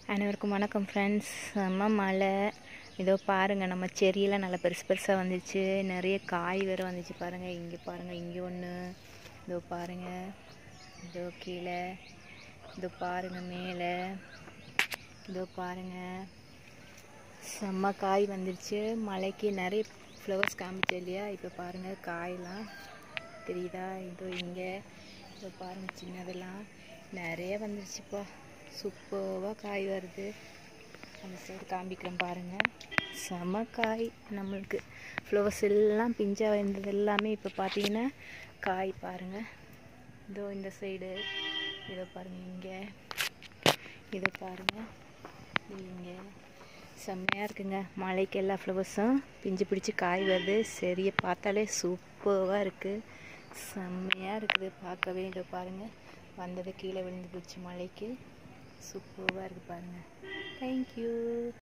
அனைவருக்கும் வணக்கம் ஃப்ரெண்ட்ஸ் செம்ம மழை இதோ பாருங்கள் நம்ம செடியெல்லாம் நல்லா பெருசு பெருசாக வந்துச்சு நிறைய காய் வேறு வந்துச்சு பாருங்கள் இங்கே பாருங்கள் இங்கே ஒன்று இதோ பாருங்கள் இதோ கீழே இதோ பாருங்கள் மேலே இதோ பாருங்கள் செம்ம காய் வந்துருச்சு மழைக்கு நிறைய ஃப்ளவர்ஸ் காமிச்சு இல்லையா இப்போ பாருங்கள் காயெல்லாம் தெரியுதா இதோ இங்கே இதோ பாருங்கள் சின்னதெல்லாம் நிறைய வந்துருச்சுப்பா சூப்பராக காய் வருது அந்த சைடு காமிக்கிறேன் பாருங்கள் செம காய் நம்மளுக்கு ஃப்ளவர்ஸ் எல்லாம் பிஞ்சாக இருந்தது எல்லாமே இப்போ பார்த்தீங்கன்னா காய் பாருங்கள் இதோ இந்த சைடு இதோ பாருங்கள் இங்கே இதை பாருங்கள் இங்கே செம்மையாக இருக்குங்க மழைக்கு எல்லா ஃப்ளவர்ஸும் பிஞ்சு பிடிச்சி காய் வருது சரியை பார்த்தாலே சூப்பராக இருக்குது செம்மையாக இருக்குது பார்க்கவே இதோ பாருங்கள் வந்தது கீழே விழுந்து போச்சு மழைக்கு சூப்பராக இருக்குது பாருங்கள் தேங்க்யூ